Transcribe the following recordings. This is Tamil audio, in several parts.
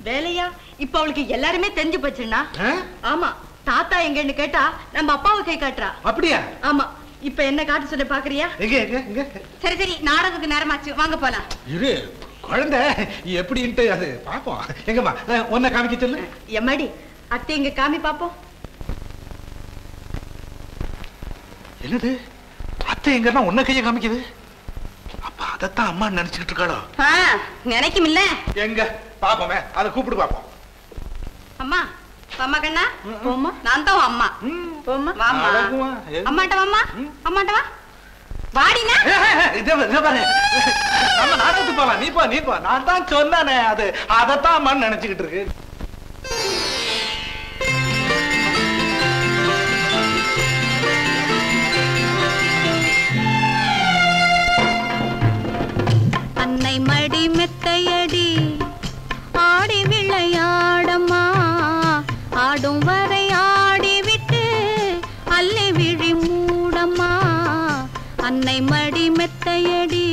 வேலையா இப்ப அவளுக்கு எல்லாருமே தெரிஞ்சு போச்சுன்னா ஆ? ஆமா தாத்தா எங்கன்னு கேட்டா நம்ம அப்பாவை கை காட்டுறா அப்படியா ஆமா இப்ப என்ன காட்ட சொல்ல பாக்குறியா எங்க எங்க எங்க சரி சரி நாடகத்துக்கு நேரமாச்சு வாங்க போலாம் இரு குழந்தை எப்படின்ட்டு அது பாப்போம் எங்கம்மா அஹ், உன்னை காமிக்க சொல்லு எம்மாடி அத்தை இங்க காமி பாப்போம் என்னது அத்தை எங்கன்னா உன்னை கைய காமிக்குது அப்ப அதைத்தான் அம்மா நினைச்சுக்கிட்டு இருக்காளோ நினைக்கும் இல்ல எங்க பாப்போமே அதை கூப்பிடு பாப்போம் அம்மா அம்மா கண்ணா போம்மா நான் தான் உன் அம்மா போம்மா வாம்மா அழகுமா? எது? அம்மாட்ட வாம்மா அம்மாட்ட வா வாடினா ஏய், ஏய், ஏய், இதோ பாரு, இதோ பாரு. நம்ம நாடகத்துக்கு போலாம் நீ போ நீ போ நான் தான் சொன்னானே அது அதைத்தான் அம்மா நினைச்சுக்கிட்டு இருக்கு அன்னை மடி மெத்தையடி ஆடி விளையாடம்மா ஆடும் வரை ஆடிவிட்டு அல்லி விழி மூடம்மா அன்னை மடி மெத்தையடி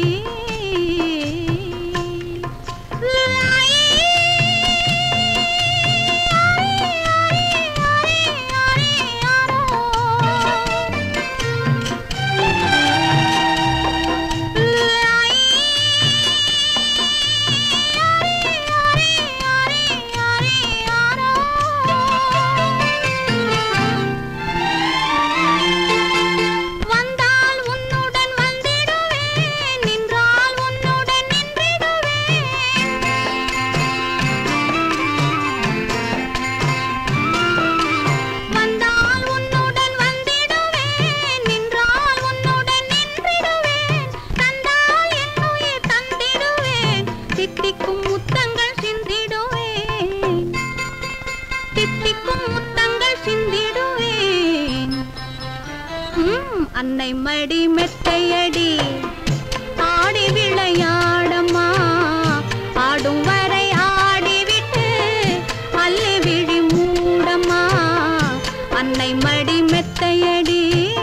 வந்தால் உன்னுடன் வந்திடுவேன் நின்றால் உன்னுடன் நின்றிடுவேன் வந்தால் உன்னுடன் வந்திடுவேன் நின்றால் உன்னுடன் நின்றிடுவேன் தந்தால் என் உயிர் தந்திடுவேன் தித்திக்கும் முத்தங்கள் சிந்திடுவேன் தித்திக்கும் முத்தங்கள் சிந்திடுவேன் ம், அன்னை மடி மெத்தையடி ஆடி விளையாடம்மா ஆடும் வரை ஆடிவிட்டு அல்லி விழி மூடம்மா அன்னை மடி மெத்தையடி